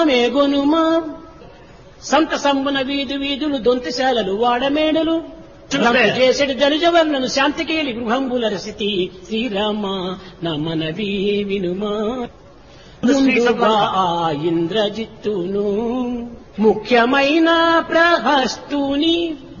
మేగొనుమా సంత సంబున వీధి వీధులు దొంతశాలలు వాడమేడలు చేసడి ధనుజవర్ణను శాంతికేలి గృహంబుల రసితి శ్రీరామ నమనవి వినుమా ముందుగా ఆ ఇంద్రజిత్తును ముఖ్యమైన ప్రహస్తుని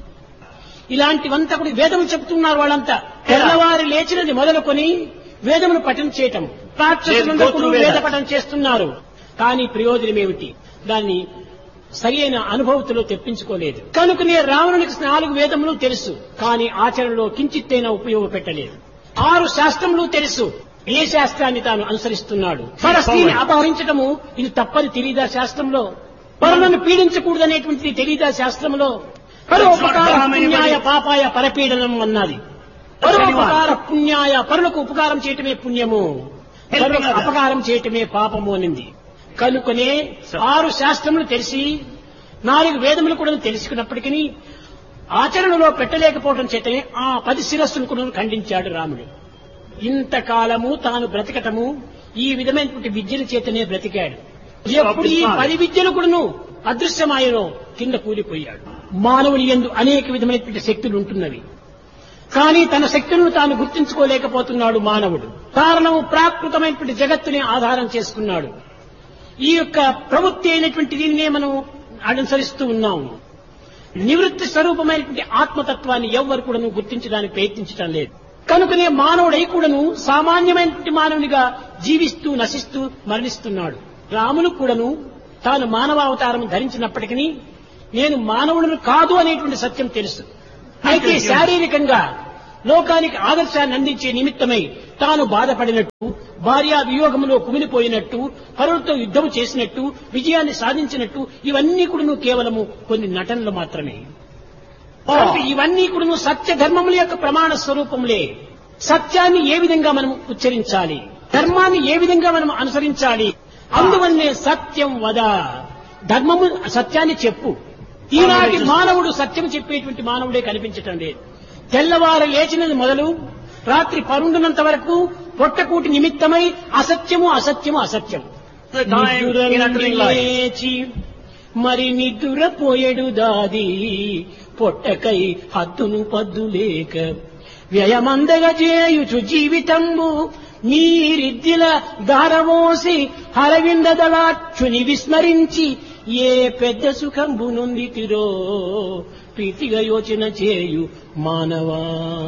ఇలాంటివంతా కూడా వేదము చెప్తున్నారు వాళ్ళంతా తెల్లవారు లేచినది మొదలుకొని వేదమును పఠనం చేయటం రాక్షసులందరూ వేద పఠనం చేస్తున్నారు కానీ ప్రయోజనం ఏమిటి దాన్ని సరైన అనుభవతిలో తెప్పించుకోలేదు కనుకనే రావణునికి నాలుగు వేదములు తెలుసు కానీ ఆచరణలో కించిత్తైనా ఉపయోగపెట్టలేదు ఆరు శాస్త్రములు తెలుసు ఏ శాస్త్రాన్ని తాను అనుసరిస్తున్నాడు పరస్త్రీని అపహరించటము ఇది తప్పని తెలియదా శాస్త్రంలో పరులను పీడించకూడదనేటువంటిది తెలియదా శాస్త్రంలో పరోపకార పుణ్యాయ పాపాయ పరపీడనం అన్నది పరోపకార పుణ్యాయ పరులకు ఉపకారం చేయటమే పుణ్యము పరులకు అపకారం చేయటమే పాపము అనింది కనుకనే ఆరు శాస్త్రములు తెలిసి నాలుగు వేదములు కూడా తెలుసుకున్నప్పటికీ ఆచరణలో పెట్టలేకపోవడం చేతనే ఆ పది శిరస్సును కూడా ఖండించాడు రాముడు ఇంతకాలము తాను బ్రతకటము ఈ విధమైనటువంటి విద్యల చేతనే బ్రతికాడు ఎప్పుడు ఈ పది విద్యలు కూడాను అదృశ్యమాయనో కింద కూలిపోయాడు మానవుని ఎందు అనేక విధమైనటువంటి శక్తులు ఉంటున్నవి కానీ తన శక్తులను తాను గుర్తించుకోలేకపోతున్నాడు మానవుడు కారణము ప్రాకృతమైనటువంటి జగత్తుని ఆధారం చేసుకున్నాడు ఈ యొక్క ప్రవృత్తి అయినటువంటి దీన్నే మనం అనుసరిస్తూ ఉన్నాము నివృత్తి స్వరూపమైనటువంటి ఆత్మతత్వాన్ని ఎవ్వరు కూడాను గుర్తించడానికి ప్రయత్నించడం లేదు కనుకనే మానవుడై కూడాను సామాన్యమైనటువంటి మానవునిగా జీవిస్తూ నశిస్తూ మరణిస్తున్నాడు రాములు కూడాను తాను మానవావతారం ధరించినప్పటికీ నేను మానవులను కాదు అనేటువంటి సత్యం తెలుసు అయితే శారీరకంగా లోకానికి ఆదర్శాన్ని అందించే నిమిత్తమై తాను బాధపడినట్టు భార్యా వియోగములో కుమిలిపోయినట్టు పరులతో యుద్ధం చేసినట్టు విజయాన్ని సాధించినట్టు ఇవన్నీ కూడా కేవలము కొన్ని నటనలు మాత్రమే కాబట్టి ఇవన్నీ కూడా సత్య ధర్మముల యొక్క ప్రమాణ స్వరూపములే సత్యాన్ని ఏ విధంగా మనం ఉచ్చరించాలి ధర్మాన్ని ఏ విధంగా మనం అనుసరించాలి అందువల్లే సత్యం వద ధర్మము సత్యాన్ని చెప్పు ఈనాటి మానవుడు సత్యం చెప్పేటువంటి మానవుడే కనిపించటం లేదు తెల్లవారు లేచినది మొదలు రాత్రి పరుండునంత వరకు పొట్టకూటి నిమిత్తమై అసత్యము అసత్యము అసత్యం The time in uttering lies. లేచి మరి నిద్దురపోయేడు దాది పొట్టకై హద్దును పద్దు లేక వ్యయమందగ చేయుచు జీవితంబు నీరిద్దిల దారవోసి హరవిందదలాక్షుని విస్మరించి ఏ పెద్ద సుఖంబు నొందితిరో ప్రీతిగా యోచన చేయు మానవా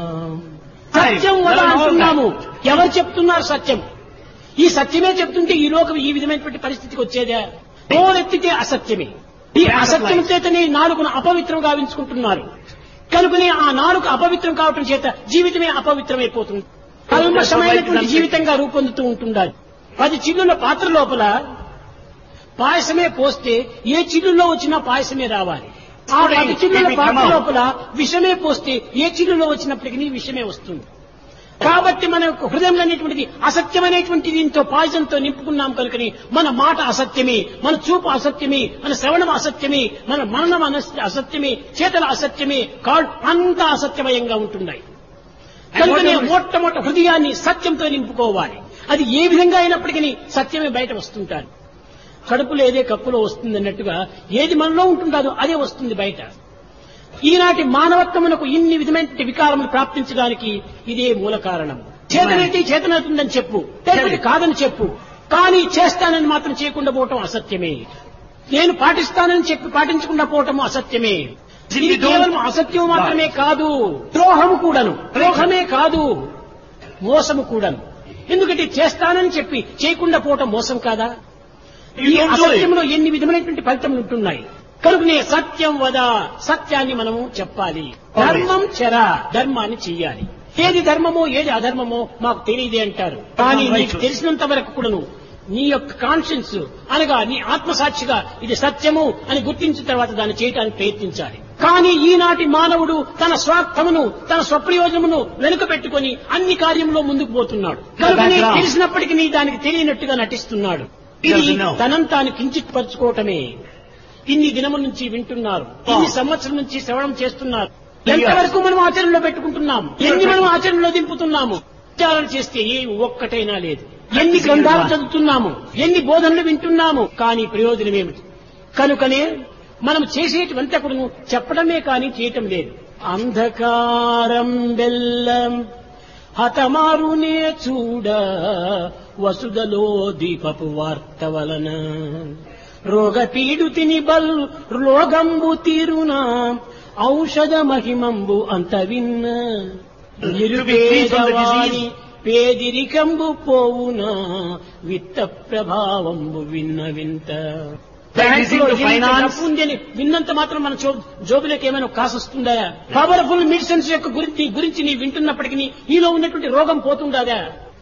సత్యం వద అంటున్నాము ఎవరు చెప్తున్నారు సత్యం ఈ సత్యమే చెప్తుంటే ఈ లోకం ఈ విధమైనటువంటి పరిస్థితికి వచ్చేదా నోరెత్తితే అసత్యమే ఈ అసత్యం చేతనే నాలుగును అపవిత్రం గావించుకుంటున్నారు కనుకనే ఆ నాలుగు అపవిత్రం కావటం చేత జీవితమే అపవిత్రమైపోతుంది కల్మషమైనటువంటి జీవితంగా రూపొందుతూ ఉంటుండాలి పది చిల్లుల పాత్ర లోపల పాయసమే పోస్తే ఏ చిల్లులో వచ్చినా పాయసమే రావాలి ఆ పది చిల్లుల పాత్ర లోపల విషమే పోస్తే ఏ చిల్లులో వచ్చినప్పటికీ విషమే వస్తుంది కాబట్టి మన యొక్క హృదయంలో అనేటువంటిది అసత్యమైనటువంటి దీంతో పాయసంతో నింపుకున్నాం కనుకని మన మాట అసత్యమే మన చూపు అసత్యమే మన శ్రవణం అసత్యమే మన మననం అనస్- అసత్యమే చేతల అసత్యమే కాళ్ళు అంతా అసత్యమయంగా ఉంటున్నాయి కనుకనే మొట్టమొదటి హృదయాన్ని సత్యంతో నింపుకోవాలి అది ఏ విధంగా అయినప్పటికీ సత్యమే బయట వస్తుంటారు కడుపులో ఏదే కప్పులో వస్తుంది అన్నట్టుగా ఏది మనలో ఉంటుందో అదే వస్తుంది బయట ఈనాటి మానవత్వమునకు ఇన్ని విధమైన వికారములు ప్రాప్తించడానికి ఇదే మూల కారణం చేతనైతే చేతనవుతుందని చెప్పు లేకపోతే కాదని చెప్పు కానీ చేస్తానని మాత్రం చేయకుండా పోవటం అసత్యమే నేను పాటిస్తానని చెప్పి పాటించకుండా పోవటం అసత్యమే ఇది కేవలం అసత్యం మాత్రమే కాదు ద్రోహము కూడాను ద్రోహమే కాదు మోసము కూడాను ఎందుకంటే చేస్తానని చెప్పి చేయకుండా పోవటం మోసం కాదా ఈ You don't do it. అసత్యంలో ఎన్ని విధమైనటువంటి ఫలితములు ఉంటున్నాయి కనుకనే సత్యం వద సత్యాన్ని మనము చెప్పాలి ధర్మం చెర ధర్మాన్ని చెయ్యాలి ఏది ధర్మమో ఏది అధర్మమో మాకు తెలియదే అంటారు కానీ నీకు తెలిసినంత వరకు కూడాను నీ యొక్క కాన్షియన్స్ అనగా నీ ఆత్మసాక్షిగా ఇది సత్యము అని గుర్తించిన తర్వాత దాన్ని చేయడానికి ప్రయత్నించాలి కానీ ఈనాటి మానవుడు తన స్వార్థమును తన స్వప్రయోజనమును వెనుక పెట్టుకుని అన్ని కార్యంలో ముందుకు పోతున్నాడు కనుకనే background. తెలిసినప్పటికీ నీ దానికి తెలియనట్టుగా నటిస్తున్నాడు ఇది Doesn't know. తనం తాను కించిత్ పరుచుకోవటమే ఇన్ని దినముల నుంచి వింటున్నారు ఇన్ని సంవత్సరం నుంచి శ్రవణం చేస్తున్నారు ఎంతవరకు మనం ఆచరణలో పెట్టుకుంటున్నాం ఎన్ని మనం ఆచరణలో దింపుతున్నాము విచారణ చేస్తే ఏ ఒక్కటైనా లేదు ఎన్ని Practicing గ్రంథాలు advance. చదువుతున్నాము ఎన్ని బోధనలు వింటున్నాము కానీ ప్రయోజనం ఏమిటి కనుకనే మనం చేసేటువంతా కూడా చెప్పడమే కానీ చేయటం లేదు అంధకారం బెల్లం హతమారునే చూడ వసుదలో దీపపు వార్త వలన రోగ పీడుతిని బల్ రోగంబు తీరునా ఔషధ మహిమంబు అంత విన్న నిరుపేదవాని పేదిరికంబు పోవునా విత్త ప్రభావంబు విన్న వింత Practicing బ్యాంకులో the దీనికి finance. డబ్బు ఉంది అని విన్నంత మాత్రం మన జో- జోబులకు ఏమైనా కాసు వస్తుందా పవర్ఫుల్ మెడిసిన్స్ యొక్క గురించి గురించి నీ వింటున్నప్పటికీ నీలో ఉన్నటువంటి రోగం పోతుండదా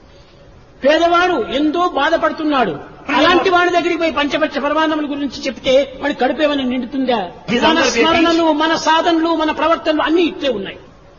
పేదవాడు ఎంతో బాధపడుతున్నాడు అలాంటి వాడి దగ్గరికి పోయి పంచపక్ష పరమాన్నముల గురించి చెప్తే వాడి కడుపు ఏమైనా నిండుతుందా These మన are the స్మరణలు మన సాధనలు మన ప్రవర్తనలు అన్ని ఇట్లే ఉన్నాయి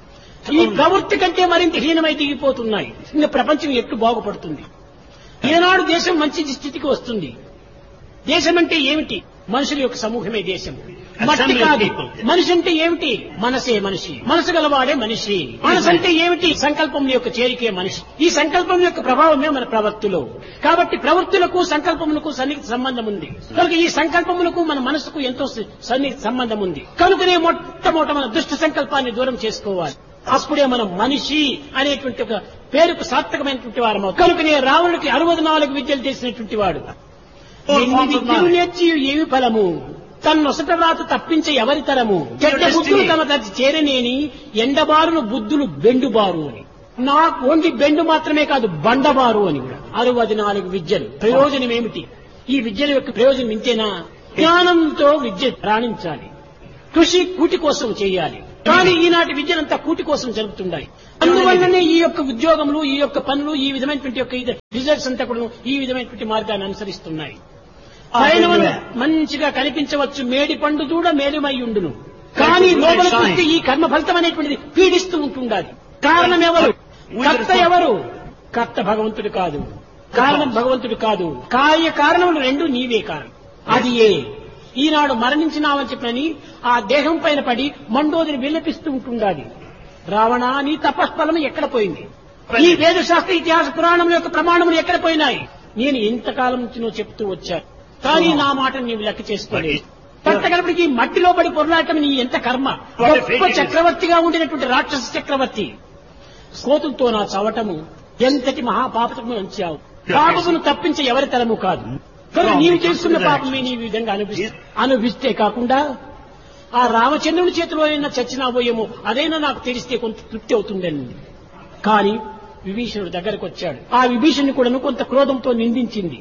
ఈ ప్రవృత్తి కంటే మరింత హీనమై దిగిపోతున్నాయి ఇంకా ప్రపంచం ఎట్లు బాగుపడుతుంది ఏనాడు దేశం మంచి స్థితికి వస్తుంది దేశం అంటే ఏమిటి మనుషుల యొక్క సమూహమే దేశం మట్టి Assembly of కాదు people. మనిషి అంటే ఏమిటి మనసే మనిషి మనసు గలవాడే మనిషి మనసు అంటే ఏమిటి సంకల్పం యొక్క చేరికే మనిషి ఈ సంకల్పం యొక్క ప్రభావమే మన ప్రవృత్తిలో కాబట్టి ప్రవృత్తులకు సంకల్పములకు సన్నిహిత సంబంధం ఉంది కనుక ఈ సంకల్పములకు మన మనసుకు ఎంతో స- సన్నిహిత సంబంధం ఉంది కనుకనే మొట్టమొదట మన దుష్ట సంకల్పాన్ని దూరం చేసుకోవాలి అప్పుడే మనం మనిషి అనేటువంటి ఒక పేరుకు సార్థకమైనటువంటి వారు కనుకనే రావణుడికి అరవై నాలుగు విద్యలు చేసినటువంటి వాడు ఎన్ని విద్యలు నేర్చి ఏమి ఫలము తన్నొసట వ్రాత తప్పించే ఎవరి తరము చెడ్డ బుద్ధులు తమ తది చేరనేని ఎండబారును బుద్ధులు బెండుబారు అని నాకు ఓన్లీ బెండు మాత్రమే కాదు బండబారు అని కూడా అరవై నాలుగు విద్యలు ప్రయోజనం ఏమిటి ఈ విద్యల యొక్క ప్రయోజనం ఇంతేనా జ్ఞానంతో విద్య రాణించాలి కృషి కూటి కోసం చేయాలి కానీ ఈనాటి విద్యలంతా కూటి కోసం జరుగుతున్నాయి అందువల్లనే ఈ యొక్క ఉద్యోగములు ఈ యొక్క పనులు ఈ విధమైనటువంటి యొక్క ఇది- రిజల్ట్స్ అంతా కూడా ఈ విధమైనటువంటి మార్గాన్ని అనుసరిస్తున్నాయి పైన ఉన్న మంచిగా కనిపించవచ్చు మేడి పండు చూడ మేలుమై ఉండును కానీ లోపల చూస్తే ఈ కర్మ ఫలితం అనేటువంటిది పీడిస్తూ ఉంటుండాలి కారణం ఎవరు కర్త ఎవరు కర్త భగవంతుడు కాదు కారణం భగవంతుడు కాదు కార్య కారణములు రెండు నీవే కారణం అది ఏ ఈనాడు మరణించినావని చెప్పని ఆ దేహం పైన పడి మండోదిని విలపిస్తూ ఉంటుండాలి రావణ నీ తపస్ఫలం ఎక్కడ పోయింది ఈ వేదశాస్త్ర ఇతిహాస పురాణముల యొక్క ప్రమాణములు ఎక్కడ పోయినాయి నేను ఇంతకాలం నుంచి నువ్వు చెప్తూ వచ్చాను కానీ నా మాటను నీవు లెక్క చేసుకోలేదు కనుకప్పటికి మట్టిలో పడి పొరలాటం నీ ఎంత కర్మ గొప్ప చక్రవర్తిగా ఉండినటువంటి రాక్షస చక్రవర్తి కోతులతో నా చవటము ఎంతటి మహాపాపము అంచావు పాపమును తప్పించే ఎవరి తరము కాదు కనుక నీవు చేస్తున్న పాపమే నీ విధంగా అనుభవి అనుభవిస్తే కాకుండా ఆ రామచంద్రుని చేతిలో అయినా చచ్చినాబోయేమో అదైనా నాకు తెలిస్తే కొంత తృప్తి అవుతుందని కానీ విభీషణుడు దగ్గరకు వచ్చాడు ఆ విభీషణుని కూడాను కొంత క్రోధంతో నిందించింది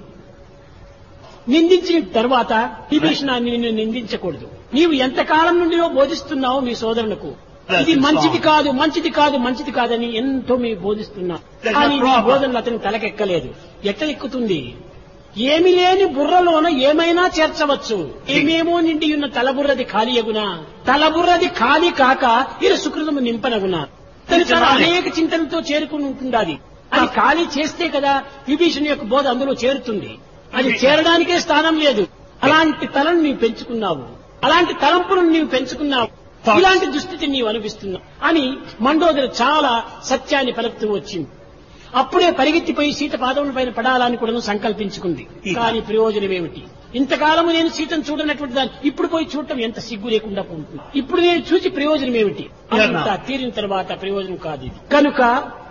నిందించిన తర్వాత విభీషణ నిన్ను నిందించకూడదు నీవు ఎంతకాలం నుండి బోధిస్తున్నావో మీ సోదరులకు ఇది మంచిది కాదు మంచిది కాదు మంచిది కాదని ఎంతో మీ బోధిస్తున్నావు కానీ నీ బోధనలు అతని తలకెక్కలేదు ఎట్లా ఎక్కుతుంది ఏమి లేని బుర్రలోన ఏమైనా చేర్చవచ్చు ఏమేమో నిండి ఉన్న తలబుర్రది ఖాళీ అగునా తలబుర్రది ఖాళీ కాక ఇరు సుకృతము నింపనగునా తను చాలా అనేక చింతనతో చేరుకుని ఉంటుండాలి అది ఖాళీ చేస్తే కదా విభీషణ్ యొక్క బోధ అందులో చేరుతుంది అది చేరడానికే స్థానం లేదు అలాంటి తలను నీవు పెంచుకున్నావు అలాంటి తలంపులను నీవు పెంచుకున్నావు ఇలాంటి దుస్థితిని నీవు అనిపిస్తున్నావు అని మండోదరి చాలా సత్యాన్ని పలుకుతూ వచ్చింది అప్పుడే పరిగెత్తిపోయి సీత పాదముల పైన పడాలని కూడా సంకల్పించుకుంది కానీ ప్రయోజనం ఏమిటి ఇంతకాలము నేను సీతను చూడనటువంటి దాన్ని ఇప్పుడు పోయి చూడటం ఎంత సిగ్గు లేకుండా ఉంటుంది ఇప్పుడు నేను చూసి ప్రయోజనం ఏమిటి అంతా తీరిన తర్వాత ప్రయోజనం కాదు ఇది కనుక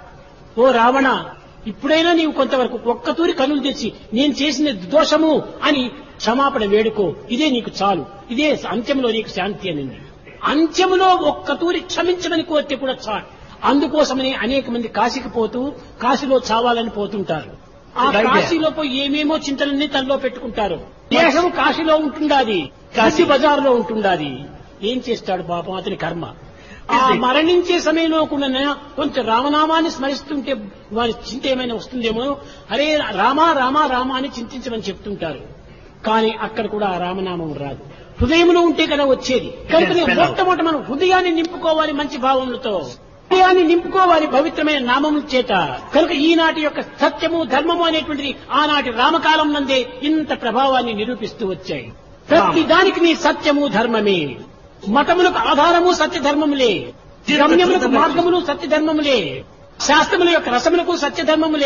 ఓ రావణ ఇప్పుడైనా నీవు కొంతవరకు ఒక్కతూరి కనులు తెచ్చి నేను చేసిన దోషము అని క్షమాపణ వేడుకో ఇదే నీకు చాలు ఇదే అంత్యంలో నీకు శాంతి అనింది అంత్యములో ఒక్కతూరి క్షమించమని కోరితే కూడా చాలు అందుకోసమని అనేక మంది కాశీకి పోతూ కాశీలో చావాలని పోతుంటారు ఆ కాశీలో పోయి ఏమేమో చింతలన్నీ తనలో పెట్టుకుంటారు దేహం కాశీలో ఉంటుండాది కాశీ బజారులో ఉంటుండాది ఏం చేస్తాడు పాపం అతని కర్మ ఆ మరణించే సమయంలో కూడా కొంచెం రామనామాన్ని స్మరిస్తుంటే వారి చింత ఏమైనా వస్తుందేమో అరే రామా రామా రామా అని చింతించమని చెప్తుంటారు కానీ అక్కడ కూడా ఆ రామనామం రాదు హృదయంలో ఉంటే కదా వచ్చేది కనుక మొట్టమొదటి మనం హృదయాన్ని నింపుకోవాలి మంచి భావములతో హృదయాన్ని నింపుకోవాలి పవిత్రమైన నామముల చేత కనుక ఈనాటి యొక్క సత్యము ధర్మము అనేటువంటిది ఆనాటి రామకాలం నందే ఇంత ప్రభావాన్ని నిరూపిస్తూ వచ్చాయి ప్రతి దానికి నీ సత్యము ధర్మమే మతములకు ఆధారము సత్య ధర్మములే గమ్యములకు మార్గములు సత్య ధర్మములే శాస్త్రముల యొక్క రసములకు సత్య ధర్మములే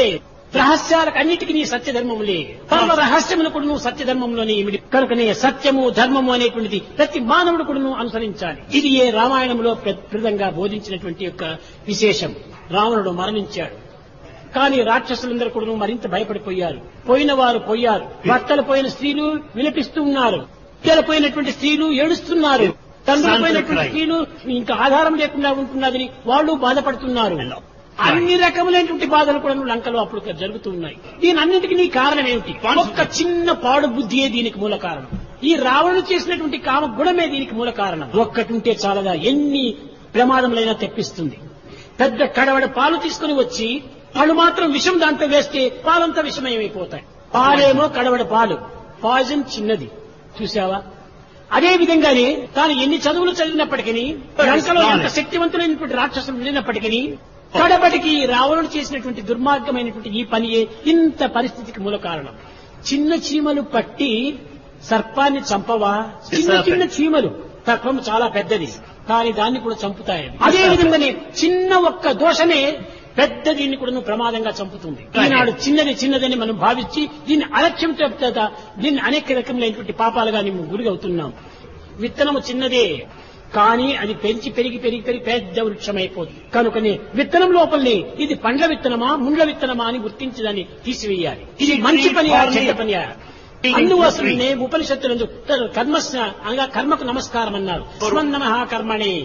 రహస్యాలకు అన్నిటికీ సత్యధర్మములే పరమ రహస్యములు కూడా నువ్వు సత్యధర్మంలోనే ఇమిడి కనుకనే సత్యము ధర్మము అనేటువంటిది ప్రతి మానవుడు కూడా నువ్వు అనుసరించాలి ఇది ఏ రామాయణంలో ప్రదంగా బోధించినటువంటి యొక్క విశేషం రావణుడు మరణించాడు కానీ రాక్షసులందరూ కూడా మరింత భయపడిపోయారు పోయిన వారు పోయారు భర్తలు పోయిన స్త్రీలు విలపిస్తూ ఉన్నారు పిల్లలు పోయినటువంటి స్త్రీలు ఏడుస్తున్నారు తండ్రులు పోయినటువంటి స్త్రీలు ఇంకా ఆధారం లేకుండా ఉంటున్నదని వాళ్ళు బాధపడుతున్నారు అన్ని రకములైనటువంటి బాధలు కూడా లంకలో అప్పుడు జరుగుతూ ఉన్నాయి దీని అన్నిటికీ కారణం ఏమిటి ఒక్క చిన్న పాడు బుద్ధియే దీనికి మూల కారణం ఈ రావణుడు చేసినటువంటి కామ గుణమే దీనికి మూల కారణం ఒక్కటి ఉంటే చాలదా ఎన్ని ప్రమాదములైనా తెప్పిస్తుంది పెద్ద కడవడ పాలు తీసుకుని వచ్చి వాళ్ళు మాత్రం విషం దాంట్లో వేస్తే పాలంతా విషమయమైపోతాయి పాలేమో కడవడ పాలు పాయిజన్ చిన్నది చూసావా అదే విధంగానే తాను ఎన్ని చదువులు చదివినప్పటికీ లంకలో ఎంత శక్తివంతులైనటువంటి రాక్షసులు వెళ్ళినప్పటికీ కడపటికి రావణుడు చేసినటువంటి దుర్మార్గమైనటువంటి ఈ పనియే ఇంత పరిస్థితికి మూల కారణం చిన్న చీమలు పట్టి సర్పాన్ని చంపవా చిన్న చిన్న చీమలు సర్పం చాలా పెద్దది కానీ దాన్ని కూడా చంపుతాయి అదే విధంగానే చిన్న ఒక్క దోషమే పెద్ద దీన్ని కూడా ప్రమాదంగా చంపుతుంది ఈనాడు చిన్నది చిన్నదని మనం భావించి దీన్ని అలక్ష్యం చేత దీన్ని అనేక రకములైనటువంటి పాపాలుగా మేము గురిగవుతున్నాం విత్తనము చిన్నదే కానీ అది పెంచి పెరిగి పెరిగి పెరిగి పెద్ద వృక్షం అయిపోతుంది కనుకనే విత్తనం లోపలనే ఇది పండ్ల విత్తనమా ముండ్ల విత్తనమా అని గుర్తించి దాన్ని తీసివేయాలి ఇది మంచి పని చెడ్డ పని అందువసరనే ఉపనిషత్తులందు కర్మ అనగా కర్మకు నమస్కారం అన్నారు నమ కర్మణే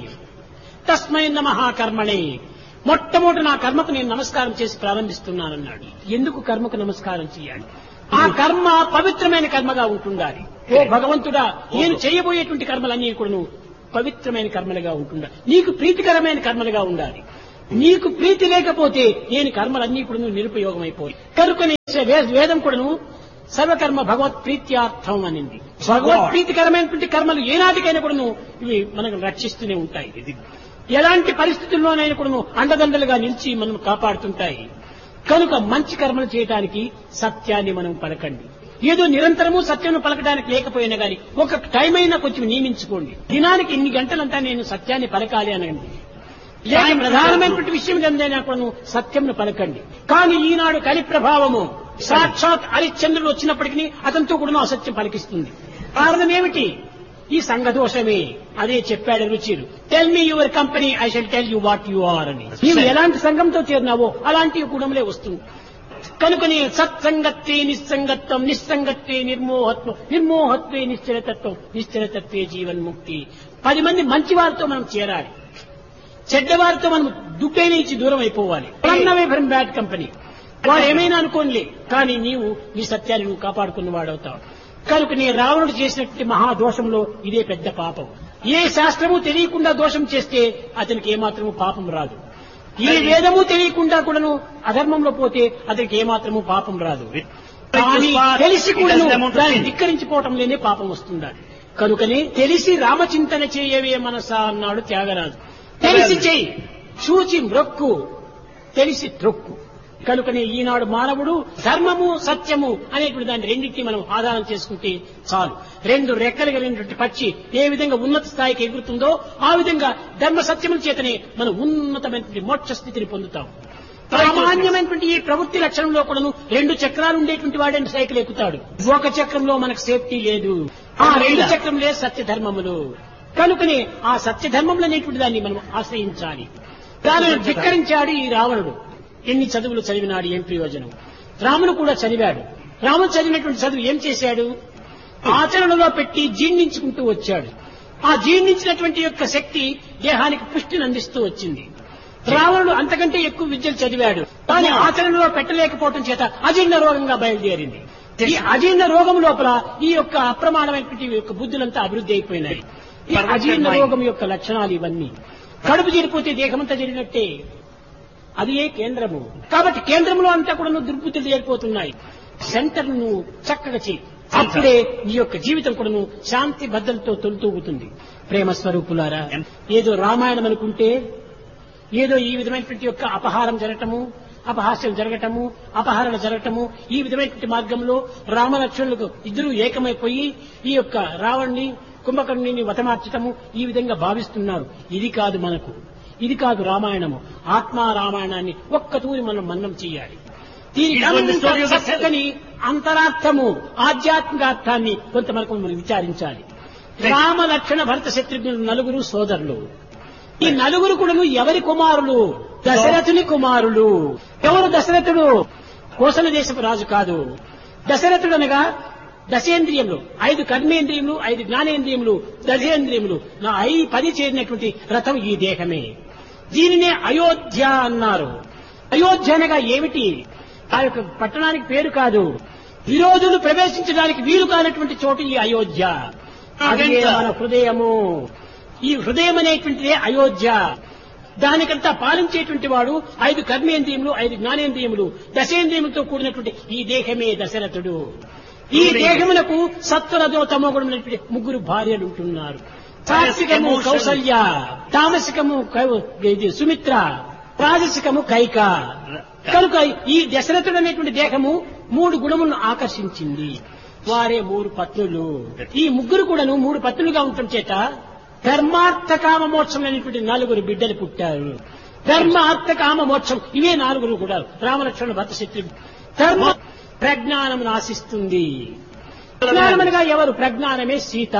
తస్మై నమ కర్మణే మొట్టమొదటి నా కర్మకు నేను నమస్కారం చేసి ప్రారంభిస్తున్నానన్నాడు ఎందుకు కర్మకు నమస్కారం చేయాలి ఆ కర్మ పవిత్రమైన కర్మగా ఉంటుండాలి ఓ భగవంతుడా నేను చేయబోయేటువంటి కర్మలన్నీ కూడా నువ్వు పవిత్రమైన కర్మలుగా ఉంటుండాలి నీకు ప్రీతికరమైన కర్మలుగా ఉండాలి నీకు ప్రీతి లేకపోతే నేను కర్మలన్నీ కూడా నువ్వు నిరుపయోగమైపోయి కనుకొని వేదం కూడాను సర్వకర్మ భగవత్ ప్రీత్యార్థం అనింది భగవత్ ప్రీతికరమైనటువంటి కర్మలు ఏనాటికైనా కూడా ఇవి మనకు రక్షిస్తూనే ఉంటాయి ఎలాంటి పరిస్థితుల్లోనైనా కూడా అండదండలుగా నిలిచి మనం కాపాడుతుంటాయి కనుక మంచి కర్మలు చేయడానికి సత్యాన్ని మనం పలకండి ఏదో నిరంతరము సత్యం పలకడానికి లేకపోయినా గాని ఒక టైం అయినా కొంచెం నియమించుకోండి దినానికి ఇన్ని గంటలంతా నేను సత్యాన్ని పలకాలి అనండి లేక ప్రధానమైనటువంటి విషయం ఏందైనా కూడా సత్యంను పలకండి కానీ ఈనాడు కలి ప్రభావము సాక్షాత్ హరిశ్చంద్రుడు వచ్చినప్పటికీ అతనితో కూడా అసత్యం పలికిస్తుంది కారణం ఏమిటి ఈ సంఘదోషమే అదే చెప్పాడు రుచిరు tell me your company I shall tell you what you are అని నీవు ఎలాంటి సంఘంతో చేరినావో అలాంటి గుణములే వస్తుంది కనుకనే సత్సంగత్వే నిస్సంగత్వం నిస్సంగత్వే నిర్మోహత్వం నిర్మోహత్వే నిశ్చలతత్వం నిశ్చలతత్వే జీవన్ముక్తి పది మంది మంచి వారితో మనం చేరాలి చెడ్డవారితో మనం దుడ్డైన ఇచ్చి దూరం అయిపోవాలి రన్నవే ఫ్రమ్ బ్యాడ్ కంపెనీ వారు ఏమైనా అనుకోనిలే కానీ నీవు నీ సత్యాన్ని నువ్వు కాపాడుకున్న వాడవుతావు కనుక నీ రావణుడు చేసినటువంటి మహాదోషంలో ఇదే పెద్ద పాపం ఏ శాస్త్రము తెలియకుండా దోషం చేస్తే అతనికి ఏమాత్రము పాపం రాదు ఏ వేదము తెలియకుండా కూడాను అధర్మంలో పోతే అతనికి ఏమాత్రము పాపం రాదు కానీ తెలిసి కూడా దాన్ని ధిక్కరించిపోవటంలోనే పాపం వస్తుండాలి కనుకనే తెలిసి రామచింతన చేయవే మనసా అన్నాడు త్యాగరాజు తెలిసి చెయ్యి చూచి మ్రొక్కు తెలిసి త్రొక్కు కనుకనే ఈనాడు మానవుడు ధర్మము సత్యము అనేటువంటి దాన్ని రెండింటిని మనం ఆధారం చేసుకుంటే చాలు రెండు రెక్కలు కలిగినటువంటి పక్షి ఏ విధంగా ఉన్నత స్థాయికి ఎగురుతుందో ఆ విధంగా ధర్మ సత్యముల చేతనే మనం ఉన్నతమైనటువంటి మోక్ష స్థితిని పొందుతాం సామాన్యమైనటువంటి ఈ ప్రవృత్తి లక్షణంలో కూడాను రెండు చక్రాలు ఉండేటువంటి వాడే సైకిల్ ఎక్కుతాడు ఒక చక్రంలో మనకు సేఫ్టీ లేదు ఆ రెండు చక్రంలే సత్య ధర్మములు కనుకనే ఆ సత్య ధర్మములు అనేటువంటి దాన్ని మనం ఆశ్రయించాలి దానిని ధిక్కరించాడు ఈ రావణుడు ఎన్ని చదువులు చదివినాడు ఏం ప్రయోజనం రాముడు కూడా చదివాడు రాముడు చదివినటువంటి చదువు ఏం చేశాడు ఆచరణలో పెట్టి జీర్ణించుకుంటూ వచ్చాడు ఆ జీర్ణించినటువంటి యొక్క శక్తి దేహానికి పుష్టిని అందిస్తూ వచ్చింది రావణుడు అంతకంటే ఎక్కువ విద్యలు చదివాడు కానీ ఆచరణలో పెట్టలేకపోవడం చేత అజీర్ణ రోగంగా బయలుదేరింది ఈ అజీర్ణ రోగం లోపల ఈ యొక్క అప్రమాణమైనటువంటి యొక్క బుద్ధులంతా అభివృద్ధి అయిపోయినాయి ఈ అజీర్ణ రోగం యొక్క లక్షణాలు ఇవన్నీ కడుపు చేరిపోతే దేహమంతా జరిగినట్టే అది ఏ కేంద్రము కాబట్టి కేంద్రంలో అంతా కూడా నువ్వు దుర్బుద్ధులు చేరిపోతున్నాయి సెంటర్ నువ్వు చక్కగా చేయి అప్పుడే నీ యొక్క జీవితం కూడా నువ్వు శాంతి భద్రతతో తొలుతూగుతుంది ప్రేమ స్వరూపులారా ఏదో రామాయణం అనుకుంటే ఏదో ఈ విధమైనటువంటి యొక్క అపహారం జరగటము అపహాస్యం జరగటము అపహరణ జరగటము ఈ విధమైనటువంటి మార్గంలో రామలక్ష్మణులకు ఇద్దరు ఏకమైపోయి ఈ యొక్క రావణ్ణి కుంభకర్ణిని వతమార్చటము ఈ విధంగా భావిస్తున్నారు ఇది కాదు మనకు ఇది కాదు రామాయణము ఆత్మా రామాయణాన్ని ఒక్క తూరి మనం మన్నం చేయాలి దీనికి It is when the story of the చక్కని అంతరార్థము ఆధ్యాత్మికార్థాన్ని కొంత మనకు మనం విచారించాలి రామ లక్షణ భరత శత్రుఘ్నులు నలుగురు సోదరులు ఈ నలుగురు కూడాను ఎవరి కుమారులు దశరథుని కుమారులు ఎవరు దశరథుడు కోసల దేశపు రాజు కాదు దశరథుడు అనగా దశేంద్రియములు ఐదు కర్మేంద్రియములు ఐదు జ్ఞానేంద్రియములు దశేంద్రియములు నా ఐ పది చేరినటువంటి రథం ఈ దేహమే దీనినే అయోధ్య అన్నారు అయోధ్య అనగా ఏమిటి ఆ యొక్క పట్టణానికి పేరు కాదు విరోధులు ప్రవేశించడానికి వీలు కానటువంటి చోటు ఈ అయోధ్య అదే మన హృదయము ఈ హృదయం అనేటువంటిదే అయోధ్య దానికంతా పాలించేటువంటి వాడు ఐదు కర్మేంద్రియములు ఐదు జ్ఞానేంద్రియములు దశేంద్రియములతో కూడినటువంటి ఈ దేహమే దశరథుడు ఈ దేహమునకు సత్వరజో తమోగుణమైనటువంటి ముగ్గురు భార్యలు ఉంటున్నారు సాత్వికము కౌసల్య తామసికము కౌ- ఇది సుమిత్ర రాజసికము కైక కనుక ఈ దశరథుడు అనేటువంటి దేహము మూడు గుణములను ఆకర్షించింది వారే మూడు పత్నులు ఈ ముగ్గురు కూడాను మూడు పత్నులుగా ఉండటం చేత ధర్మార్థ కామ మోక్షం అనేటువంటి నలుగురు బిడ్డలు పుట్టారు ధర్మ అర్థ కామ మోక్షం ఇవే నాలుగురు కూడా రామలక్ష్మణ భర్త శత్రు ధర్మ ప్రజ్ఞానం ఆశిస్తుంది ప్రజ్ఞానమనగా ఎవరు ప్రజ్ఞానమే సీత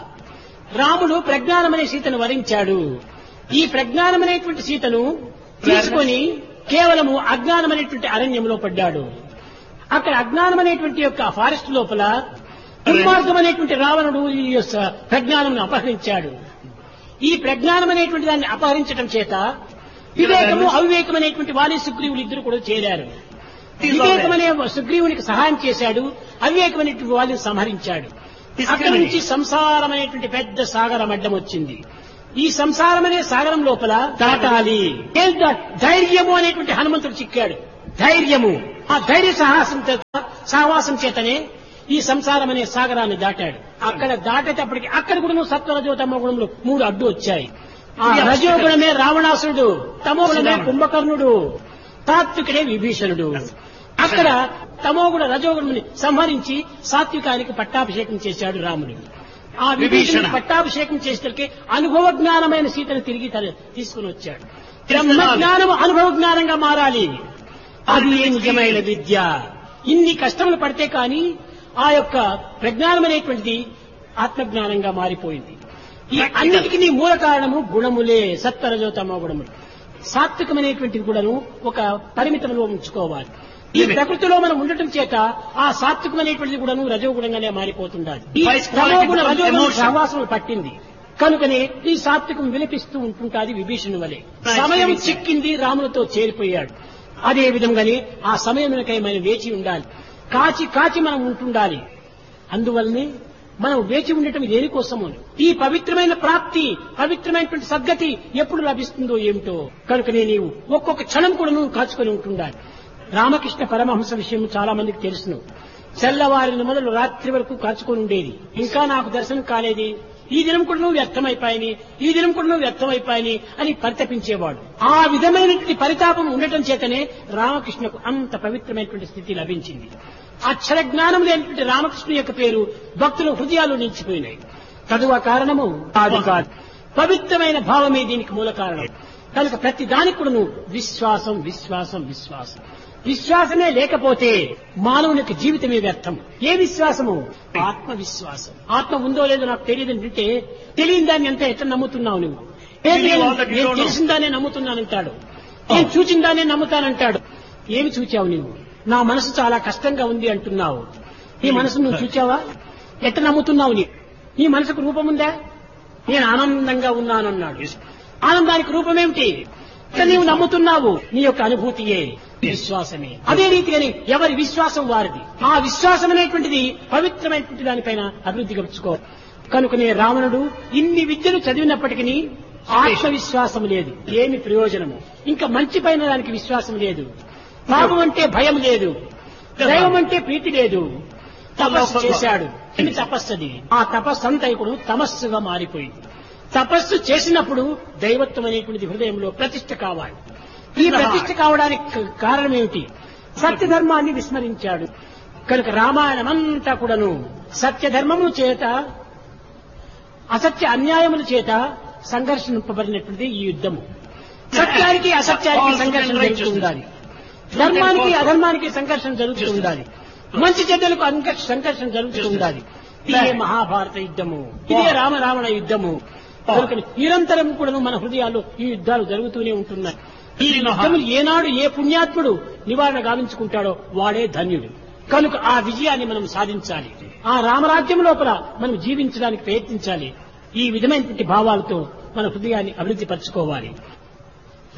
రాముడు ప్రజ్ఞానమనే సీతను వరించాడు ఈ ప్రజ్ఞానమనేటువంటి సీతను తీసుకొని కేవలము అజ్ఞానమనేటువంటి అరణ్యంలో పడ్డాడు అక్కడ అజ్ఞానమనేటువంటి యొక్క ఫారెస్ట్ లోపల దుర్మార్గం అనేటువంటి రావణుడు ఈ యొక్క ప్రజ్ఞానం అపహరించాడు ఈ ప్రజ్ఞానం అనేటువంటి దాన్ని అపహరించడం చేత వివేకము అవివేకం అనేటువంటి వాలి సుగ్రీవులు ఇద్దరు కూడా చేరారు వివేకమనే సుగ్రీవునికి సహాయం చేశాడు అవివేకం అనేటువంటి వాళ్ళని సంహరించాడు అక్కడి నుంచి సంసారం అనేటువంటి పెద్ద సాగరం అడ్డం వచ్చింది ఈ సంసారం అనే సాగరం లోపల దాటాలి ఏం దా- ధైర్యము అనేటువంటి హనుమంతుడు చిక్కాడు ధైర్యము ఆ ధైర్య సాహసం చేత సహవాసం చేతనే ఈ సంసారం అనే సాగరాన్ని దాటాడు అక్కడ దాటేటప్పటికి అక్కడ కూడా సత్వరజో తమ గుణంలో మూడు అడ్డు వచ్చాయి ఆ రజోగుణమే రావణాసురుడు తమోగుణమే కుంభకర్ణుడు తాత్వికుడే విభీషణుడు అక్కడ తమోగుణ రజోగుణుని సంహరించి సాత్వికానికి పట్టాభిషేకం చేశాడు రాముడు ఆ విభీషణుడు విభీషణ. పట్టాభిషేకం చేసేసరికి అనుభవ జ్ఞానమైన సీతను తిరిగి తన- తీసుకుని వచ్చాడు బ్రహ్మ జ్ఞానం అనుభవ జ్ఞానంగా మారాలి అది ఏ నిజమైన విద్య ఇన్ని కష్టములు పడితే కానీ ఆ యొక్క ప్రజ్ఞానం అనేటువంటిది ఆత్మజ్ఞానంగా మారిపోయింది ఈ అన్నిటికీ మూల కారణము గుణములే సత్వరజోతమ గుణములు సాత్వికమైనటువంటిది కూడాను ఒక పరిమితంలో ఉంచుకోవాలి ఈ ప్రకృతిలో మనం ఉండటం చేత ఆ సాత్వికమైనటువంటిది కూడాను రజోగుణంగానే మారిపోతుండాలి ఈ Vice quality తమోగుణ becomes రజోగుణ emotion. సహవాసములు పట్టింది కనుకనే ఈ సాత్వికం విలపిస్తూ ఉంటుంటాది విభీషణు వలె సమయం చిక్కింది రాములతో చేరిపోయాడు అదే విధంగానే ఆ సమయమునకై మనం వేచి ఉండాలి కాచి కాచి మనం ఉంటుండాలి అందువల్లనే మనం వేచి ఉండటం దేనికోసము ఈ పవిత్రమైన ప్రాప్తి పవిత్రమైనటువంటి సద్గతి ఎప్పుడు లభిస్తుందో ఏమిటో కనుకనే నీవు ఒక్కొక్క క్షణం కూడా నువ్వు కాచుకొని ఉంటుండాలి రామకృష్ణ పరమహంస విషయం చాలా మందికి తెలుసును తెల్లవారిన మొదలు రాత్రి వరకు కాచుకొని ఉండేది ఇంకా నాకు దర్శనం కాలేది ఈ దినం కూడా నువ్వు వ్యర్థమైపోయాని ఈ దినం కూడా నువ్వు వ్యర్థమైపోయాని అని పరితపించేవాడు ఆ విధమైనటువంటి పరితాపం ఉండటం చేతనే రామకృష్ణకు అంత పవిత్రమైనటువంటి స్థితి లభించింది అక్షర జ్ఞానం లేనటువంటి రామకృష్ణ యొక్క పేరు భక్తుల హృదయాలు నిలిచిపోయినాయి చదువు కారణము కాదు కాదు పవిత్రమైన భావమే దీనికి మూల కారణం కనుక ప్రతి దానికి కూడా నువ్వు విశ్వాసం విశ్వాసం విశ్వాసం విశ్వాసమే లేకపోతే మానవునికి జీవితమే వ్యర్థం ఏ విశ్వాసము ఆత్మవిశ్వాసం ఆత్మ ఉందో లేదో నాకు తెలియదు అంటే తెలియని దాన్ని ఎంత ఎట్లా నమ్ముతున్నావు నువ్వు ఏది Believe నేను all that you నేను don't know. తెలిసిన దాన్నే నమ్ముతున్నానంటాడు నేను చూచిన దాన్నే నమ్ముతానంటాడు ఏమి చూచావు నువ్వు నా మనసు చాలా కష్టంగా ఉంది అంటున్నావు నీ మనసు నువ్వు చూచావా ఎట్ట నమ్ముతున్నావు నీ నీ మనసుకు రూపముందా నేను ఆనందంగా ఉన్నానన్నాడు ఆనందానికి రూపమేమిటి ఇట్లా నీవు నమ్ముతున్నావు నీ యొక్క అనుభూతియే విశ్వాసమే అదే రీతిగాని ఎవరి విశ్వాసం వారిది ఆ విశ్వాసం అనేటువంటిది పవిత్రమైనటువంటి దానిపైన అభివృద్ధి గడుచుకో కనుకనే రావణుడు ఇన్ని విద్యలు చదివినప్పటికీ ఆత్మవిశ్వాసం లేదు ఏమి ప్రయోజనము ఇంకా మంచి పైన దానికి విశ్వాసం లేదు పాపం అంటే భయం లేదు దైవం అంటే ప్రీతి లేదు తపస్సు చేశాడు ఇది తపస్సుది ఆ తపస్సు అంతా ఇప్పుడు తమస్సుగా మారిపోయింది తపస్సు చేసినప్పుడు దైవత్వం అనేటువంటిది హృదయంలో ప్రతిష్ట కావాలి ఈ ప్రతిష్ట కావడానికి క- కారణం ఏమిటి సత్యధర్మాన్ని విస్మరించాడు కనుక రామాయణం అంతా కూడాను సత్యధర్మము చేత అసత్య అన్యాయముల చేత సంఘర్షింపబడినటువంటిది ఈ యుద్ధము సత్యానికి అసత్యానికి సంఘర్షణ జరుగుతూ ఉండాలి ధర్మానికి అధర్మానికి సంఘర్షణ జరుగుతూ ఉండాలి మంచి చెడ్డలకు అంక- సంఘర్షణ జరుగుతూ ఉండాలి ఇదే మహాభారత యుద్ధము ఇదే రామరావణ యుద్ధము కనుక నిరంతరం కూడా మన హృదయాల్లో ఈ యుద్ధాలు జరుగుతూనే ఉంటున్నాయి ఈ యుద్ధములు ఏనాడు ఏ పుణ్యాత్ముడు నివారణ గావించుకుంటాడో వాడే ధన్యుడు కనుక ఆ విజయాన్ని మనం సాధించాలి ఆ రామరాజ్యం లోపల మనం జీవించడానికి ప్రయత్నించాలి ఈ విధమైనటువంటి భావాలతో మన హృదయాన్ని అభివృద్ధి పరచుకోవాలి